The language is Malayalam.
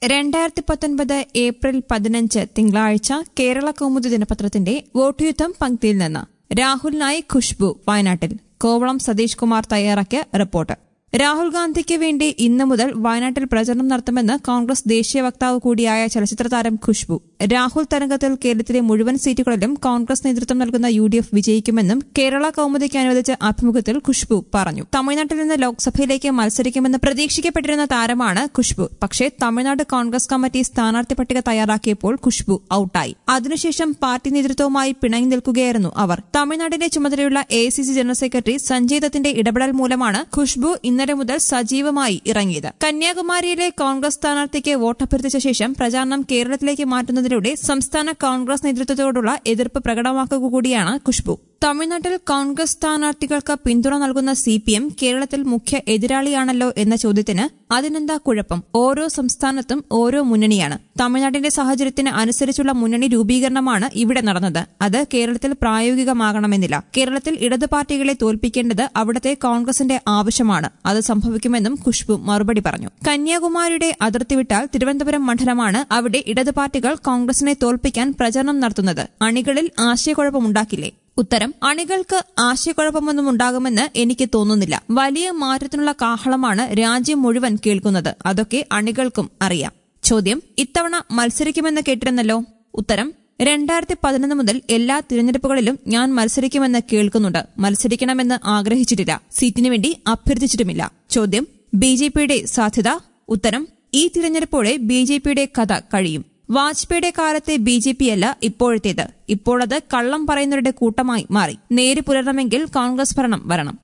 രണ്ടായിരത്തി പത്തൊൻപത് ഏപ്രിൽ പതിനഞ്ച് തിങ്കളാഴ്ച കേരള കൗമുദി ദിനപത്രത്തിന്റെ വോട്ട് യുദ്ധം പങ്ക്തിയിൽ നിന്ന് രാഹുലിനായി ഖുഷ്ബു വയനാട്ടിൽ കോവളം സതീഷ് കുമാർ തയ്യാറാക്കിയ റിപ്പോർട്ട് രാഹുൽ ഗാന്ധിക്ക് വേണ്ടി ഇന്നു മുതൽ വയനാട്ടിൽ പ്രചരണം നടത്തുമെന്ന് കോൺഗ്രസ് ദേശീയ വക്താവ് കൂടിയായ ചലച്ചിത്ര താരം ഖുഷ്ബു രാഹുൽ തരംഗത്തിൽ കേരളത്തിലെ മുഴുവൻ സീറ്റുകളിലും കോൺഗ്രസ് നേതൃത്വം നൽകുന്ന യു ഡി എഫ് വിജയിക്കുമെന്നും കേരള കൌമുദിക്ക് അനുവദിച്ച അഭിമുഖത്തിൽ ഖുഷ്ബു പറഞ്ഞു തമിഴ്നാട്ടിൽ നിന്ന് ലോക്സഭയിലേക്ക് മത്സരിക്കുമെന്ന് പ്രതീക്ഷിക്കപ്പെട്ടിരുന്ന താരമാണ് ഖുഷ്ബു പക്ഷേ തമിഴ്നാട് കോൺഗ്രസ് കമ്മിറ്റി സ്ഥാനാർത്ഥി പട്ടിക തയ്യാറാക്കിയപ്പോൾ ഖുഷ്ബു ഔട്ടായി അതിനുശേഷം പാർട്ടി നേതൃത്വവുമായി പിണങ്ങി നിൽക്കുകയായിരുന്നു അവർ തമിഴ്നാടിന്റെ ചുമതലയുള്ള എ ജനറൽ സെക്രട്ടറി സഞ്ജയ് ദത്തിന്റെ ഇടപെടൽ മൂലമാണ് ഖുഷ്ബു ഇന്നലെ മുതൽ സജീവമായി ഇറങ്ങിയത് കന്യാകുമാരിയിലെ കോൺഗ്രസ് സ്ഥാനാർത്ഥിക്ക് വോട്ടഭ്യർത്ഥിച്ച ശേഷം പ്രചാരണം കേരളത്തിലേക്ക് മാറ്റുന്നതിലൂടെ സംസ്ഥാന കോൺഗ്രസ് നേതൃത്വത്തോടുള്ള എതിർപ്പ് പ്രകടമാക്കുക കൂടിയാണ് ഖുഷ്ബു തമിഴ്നാട്ടിൽ കോൺഗ്രസ് സ്ഥാനാർത്ഥികൾക്ക് പിന്തുണ നൽകുന്ന സി പി എം കേരളത്തിൽ മുഖ്യ എതിരാളിയാണല്ലോ എന്ന ചോദ്യത്തിന് അതിനെന്താ കുഴപ്പം ഓരോ സംസ്ഥാനത്തും ഓരോ മുന്നണിയാണ് തമിഴ്നാടിന്റെ സാഹചര്യത്തിന് അനുസരിച്ചുള്ള മുന്നണി രൂപീകരണമാണ് ഇവിടെ നടന്നത് അത് കേരളത്തിൽ പ്രായോഗികമാകണമെന്നില്ല കേരളത്തിൽ ഇടത് പാർട്ടികളെ തോൽപ്പിക്കേണ്ടത് അവിടുത്തെ കോൺഗ്രസിന്റെ ആവശ്യമാണ് അത് സംഭവിക്കുമെന്നും ഖുഷ്ബു മറുപടി പറഞ്ഞു കന്യാകുമാരിയുടെ അതിർത്തി വിട്ടാൽ തിരുവനന്തപുരം മണ്ഡലമാണ് അവിടെ ഇടത് പാർട്ടികൾ കോൺഗ്രസിനെ തോൽപ്പിക്കാൻ പ്രചരണം നടത്തുന്നത് അണികളിൽ ആശയക്കുഴപ്പമുണ്ടാക്കില്ലേ ഉത്തരം അണികൾക്ക് ആശയക്കുഴപ്പമൊന്നും ഉണ്ടാകുമെന്ന് എനിക്ക് തോന്നുന്നില്ല വലിയ മാറ്റത്തിനുള്ള കാഹളമാണ് രാജ്യം മുഴുവൻ കേൾക്കുന്നത് അതൊക്കെ അണികൾക്കും അറിയാം ചോദ്യം ഇത്തവണ മത്സരിക്കുമെന്ന് കേട്ടിരുന്നല്ലോ ഉത്തരം രണ്ടായിരത്തി പതിനൊന്ന് മുതൽ എല്ലാ തിരഞ്ഞെടുപ്പുകളിലും ഞാൻ മത്സരിക്കുമെന്ന് കേൾക്കുന്നുണ്ട് മത്സരിക്കണമെന്ന് ആഗ്രഹിച്ചിട്ടില്ല സീറ്റിനു വേണ്ടി അഭ്യർത്ഥിച്ചിട്ടുമില്ല ചോദ്യം ബി ജെ പിയുടെ സാധ്യത ഉത്തരം ഈ തിരഞ്ഞെടുപ്പോടെ ബി ജെ പിയുടെ കഥ കഴിയും വാജ്പേയിയുടെ കാലത്തെ ബി ജെ പി അല്ല ഇപ്പോഴത്തേത് ഇപ്പോഴത് കള്ളം പറയുന്നവരുടെ കൂട്ടമായി മാറി നേര് പുലരണമെങ്കിൽ കോൺഗ്രസ് ഭരണം വരണം